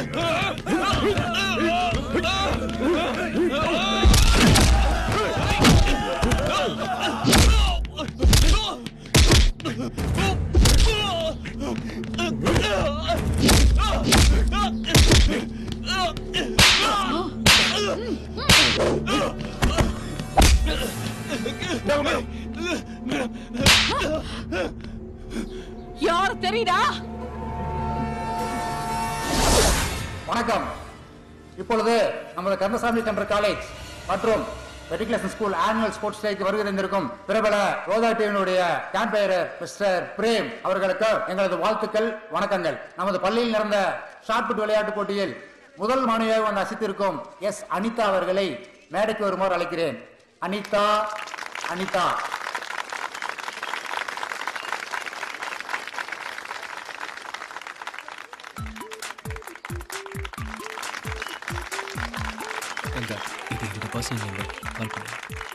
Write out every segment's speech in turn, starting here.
யார் தெரியுதா வணக்கம் இப்பொழுது நமது கந்தசாமி டெம்பர் காலேஜ் மற்றும் மெட்ரிகுலேஷன் ஸ்கூல் ஆனுவல் ஸ்போர்ட்ஸ் டேக்கு வருகை தந்திருக்கும் பிரபல ரோதா டீமினுடைய கேம்பையர் மிஸ்டர் பிரேம் அவர்களுக்கு எங்களது வாழ்த்துக்கள் வணக்கங்கள் நமது பள்ளியில் நடந்த ஷாட்புட் விளையாட்டு போட்டியில் முதல் மாணவியாக வந்து அசித்திருக்கும் எஸ் அனிதா அவர்களை மேடைக்கு வருமாறு அழைக்கிறேன் அனிதா அனிதா கங்கா இது என்னோட பர்சனல் நம்பர் கால் பண்ணு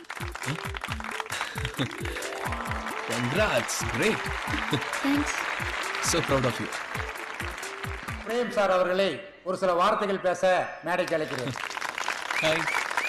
congrats great thanks so proud of you Prem sir அவர்களை ஒரு சில வார்த்தைகள் பேச மேடைக்கு அழைக்கிறேன் ஹாய்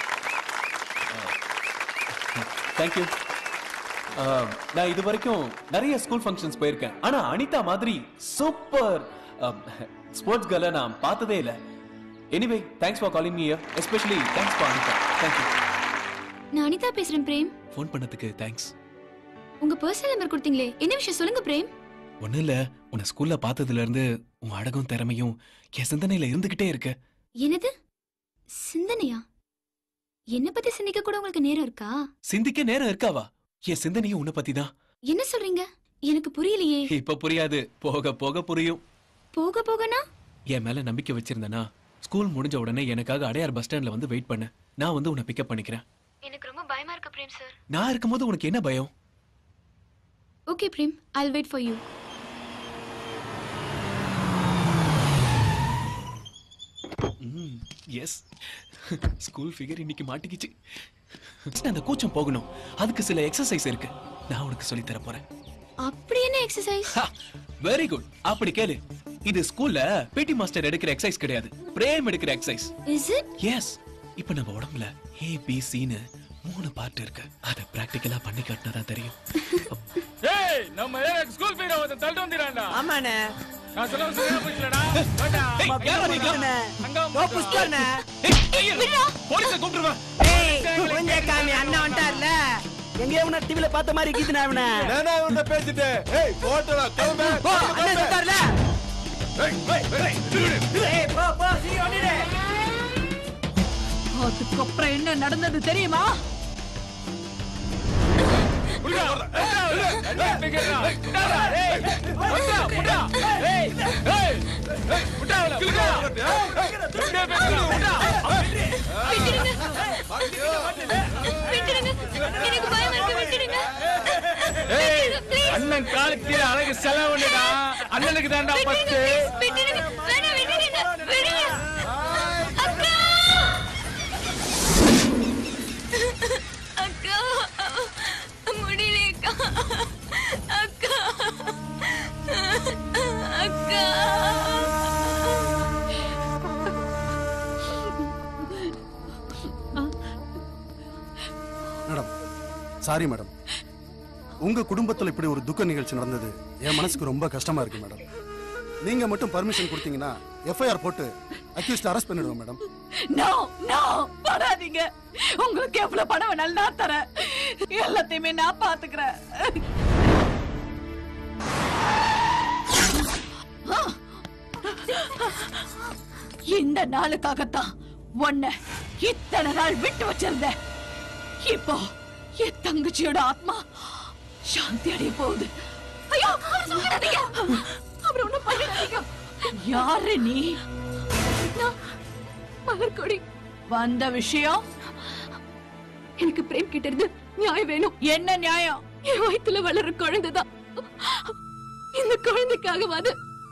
தேங்க்யூ நான் இது வரைக்கும் நிறைய ஸ்கூல் ஃபங்க்ஷன்ஸ் போயிருக்கேன் ஆனா அனிதா மாதிரி சூப்பர் ஸ்போர்ட்ஸ் கேர்ல நான் பார்த்ததே இல்ல anyway thanks for calling me especially thanks for Anitha thank you நான் அனிதா பேசுறேன் பிரேம் ஃபோன் பண்ணதுக்கு தேங்க்ஸ் உங்க பர்சனல் நம்பர் கொடுத்தீங்களே என்ன விஷயம் சொல்லுங்க பிரேம் ஒன்றும் இல்லை உன்னை ஸ்கூல்ல பார்த்ததுல இருந்து உன் அழகும் திறமையும் என் சிந்தனையில இருந்துகிட்டே இருக்கு என்னது சிந்தனையா என்ன பத்தி சிந்திக்க கூட உங்களுக்கு நேரம் இருக்கா சிந்திக்க நேரம் இருக்காவா என் சிந்தனையும் உன்னை பத்தி தான் என்ன சொல்றீங்க எனக்கு புரியலையே இப்ப புரியாது போக போக புரியும் போக போகனா என் மேல நம்பிக்கை வச்சிருந்தனா ஸ்கூல் முடிஞ்ச உடனே எனக்காக அடையார் பஸ் ஸ்டாண்ட்ல வந்து வெயிட் பண்ண நான் வந்து உன்னை பிக்கப் பண்ணிக்கிறேன் எனக்கு ரொம்ப பயமா இருக்கு பிரேம் சார் நான் இருக்கும்போது உனக்கு என்ன பயம் okay Prem I wait for you yes school figure இன்னைக்கு மாட்டிக்கிச்சு Next அந்த கூச்சம் போகணும் அதுக்கு சில எக்ஸசைஸ் இருக்கு நான் உனக்கு சொல்லி தர போறேன் அப்படி என்ன எக்ஸசைஸ் வெரி குட் அப்படி கேளு இது ஸ்கூல்ல பிடி மாஸ்டர் எடுக்கிற எக்ஸசைஸ் கிடையாது பிரேம் எடுக்கிற எக்ஸசைஸ் இஸ் இட் எஸ் இப்ப நம்ம உடம்புல ஏ பி சின்னு மூணு பார்ட் இருக்கு அத பிராக்டிகலா பண்ணி காட்டினா தான் தெரியும் ஏய் நம்ம ஏரியாக்கு ஸ்கூல் ஃபீஸ் வந்து தள்ளிட்டு வந்திரான்டா ஆமாண்ணே நான் சொல்ல சரியா போச்சுலடா வேண்டா ஏய், யாரா நீங்க? அங்க ஓ புஷ்கர்ண்ணே போலீஸ கூப்பிட்டுருவேன் ஏய் கொஞ்ச காமி அண்ணா வந்துட்டார்ல எங்கேயோ உன்ன டிவில பார்த்த மாதிரி இருக்குதுண்ணே அவனை நானே உன்ன பேசிட்டு ஏய் போட்டடா கிளம்பு போ அண்ணன் வந்துட்டார்ல ஏய் போ போ சீக்கிரம் வந்துடு அதுக்கப்புறம் என்ன நடந்தது தெரியுமா புடிடா என்ன பிகறா புடா ஏய் புடா புடா ஏய் ஏய் புடா புடா புடா புடா விட்டுடுங்க விட்டுடுங்க எனக்கு பயமா இருக்கு விட்டுடுங்க ஏய் Please. அண்ணன் காலுக்கு கீழே அழகு செலவுடா அண்ணனுக்கு தான்டா விட்டுடுங்க ஃபர்ஸ்ட் please, விட்டுடுங்க வேணாம் விட்டுடுங்க விடுங்க அக்கா அக்கா முடியல அக்கா அக்கா மேடம் சாரி மேடம் உங்க குடும்பத்துல இப்படி ஒரு துக்க நிகழ்ச்சி நடந்தது என் மனசுக்கு ரொம்ப கஷ்டமா இருக்கு மேடம் நீங்க மட்டும் பர்மிஷன் கொடுத்தீங்கன்னா எஃப்ஐஆர் போட்டு அக்யூஸ்ட் அரெஸ்ட் பண்ணிடுவோம் மேடம் நோ நோ படாதீங்க உங்களுக்கு எவ்வளவு பணம் வேணாலும் நான் தரேன் எல்லாத்தையுமே நான் பாத்துக்கிறேன் இந்த நாளுக்காகத்தான் உன்னை இத்தனை நாள் விட்டு வச்சிருந்தேன் இப்போ என் தங்கச்சியோட ஆத்மா சாந்தி அடைய போகுது ஐயோ அவரை சும்மாடாதீங்க. அவரை ஒண்ணும் பண்ணிடாதீங்க யாரு நீ நான் மலர்கொடி வந்த விஷயம் எனக்கு பிரேம் கிட்ட இருந்து நியாயம் வேணும் என்ன நியாயம் என் வயித்துல வளர குழந்தைதான் இந்த குழந்தைக்காகவாது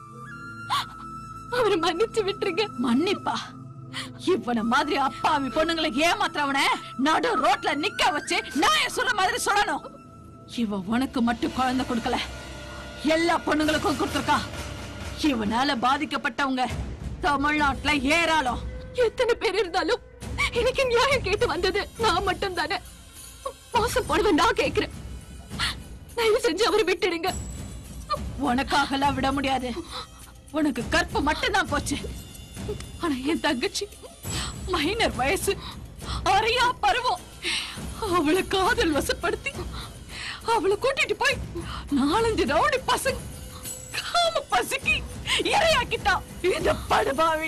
அவரை மன்னிச்சு விட்டுருங்க மன்னிப்பா இவன மாதிரி அப்பாவி பொண்ணுங்களை ஏமாத்துறவன நடு ரோட்ல நிக்க வச்சு நான் சொல்ற மாதிரி சொல்லணும் இவ உனக்கு மட்டும் குழந்தை கொடுக்கல எல்லா பொண்ணுங்களுக்கும் கொடுத்துருக்கா இவனால பாதிக்கப்பட்டவங்க தமிழ்நாட்டுல ஏராளம் எத்தனை பேர் இருந்தாலும் எனக்கு நியாயம் கேட்டு வந்தது நான் மட்டும் தானே மோசம் போனவன் நான் கேக்குறேன் தயவு செஞ்சு அவரை விட்டுடுங்க உனக்காகலாம் விட முடியாது உனக்கு கற்பு மட்டும்தான் போச்சு ஆனா என் தங்கச்சி மைனர் வயசு அறையா பருவம் அவளை காதல் வசப்படுத்தி அவளை கூட்டிட்டு போய் நாலஞ்சு ரவுடி பசங்க காம பசுக்கி இரையாக்கிட்டான் இந்த படுபாவி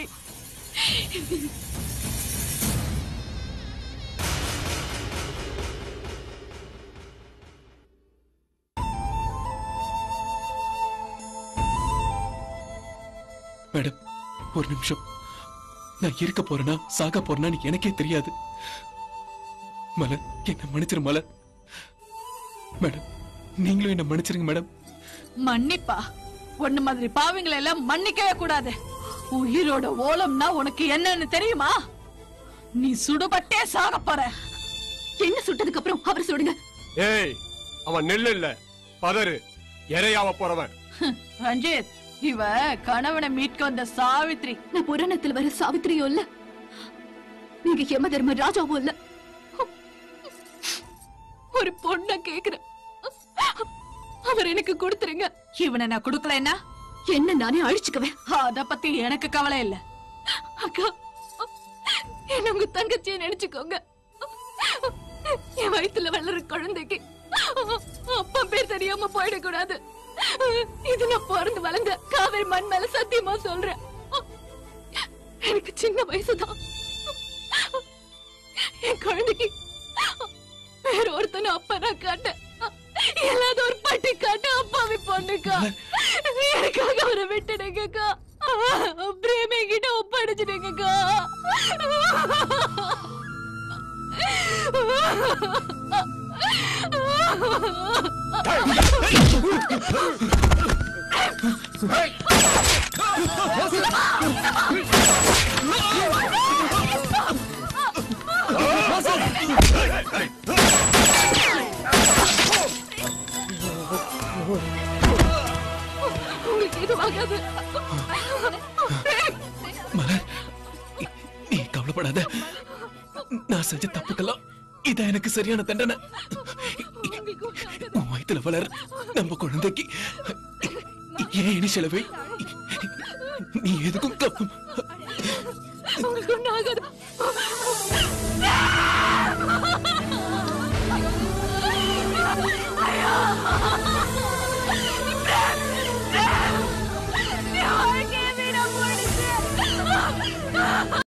மேடம் ஒரு நிமிஷம் நான் இருக்க போறேனா சாக போறேனான்னு எனக்கே தெரியாது மலர் என்ன மன்னிச்சிரு மலர் மேடம் நீங்களும் என்ன மன்னிச்சிருங்க மேடம் மன்னிப்பா ஒண்ணு மாதிரி பாவிங்களை எல்லாம் மன்னிக்கவே கூடாது உயிரோட ஓலம்னா உனக்கு என்னன்னு தெரியுமா நீ சுடுபட்டே சாக போற என்ன சுட்டதுக்கு அப்புறம் அவர் சுடுங்க ஏய் அவன் நெல்லு இல்ல பதறு இறையாவ போறவன் ரஞ்சித் இவ கணவனை மீட்க வந்த சாவித்ரி நான் புராணத்தில் வர சாவித்திரியும் இல்ல நீங்க யம தர்ம ராஜாவும் இல்ல ஒரு பொண்ண கேக்குறேன் அவர் எனக்கு கொடுத்துருங்க இவனை நான் கொடுக்கலன்னா என்ன நானே அழிச்சுக்குவேன் அத பத்தி எனக்கு கவலை இல்ல அக்கா என்ன உங்க தங்கச்சியை நினைச்சுக்கோங்க என் வயித்துல வளர குழந்தைக்கு அப்பா பேர் தெரியாம போயிடக்கூடாது இது நான் பிறந்து வளர்ந்த காவேரி மண் மேல சத்தியமா சொல்றேன் எனக்கு சின்ன வயசுதான் என் குழந்தைக்கு வேற ஒருத்தன அப்பா நான் காட்டேன் எல்லாத ஒரு பட்டி காட்ட அப்பாவி பொண்ணுக்கா எனக்காக அவரை விட்டுடுங்கக்கா பிரேமே கிட்ட ஒப்படைச்சிடுங்கக்கா உங்களுக்கு எதுவும் ஆகாது மலர் நீ- நீ கவலைப்படாத நான் செஞ்ச தப்புக்கெல்லாம் இதான் எனக்கு சரியான தண்டனை உன் வயித்துல வளர் நம்ம குழந்தைக்கு ஏன் இனி செலவை நீ எதுக்கும் தப்பு உங்களுக்கு ஒன்றும் ஆகாது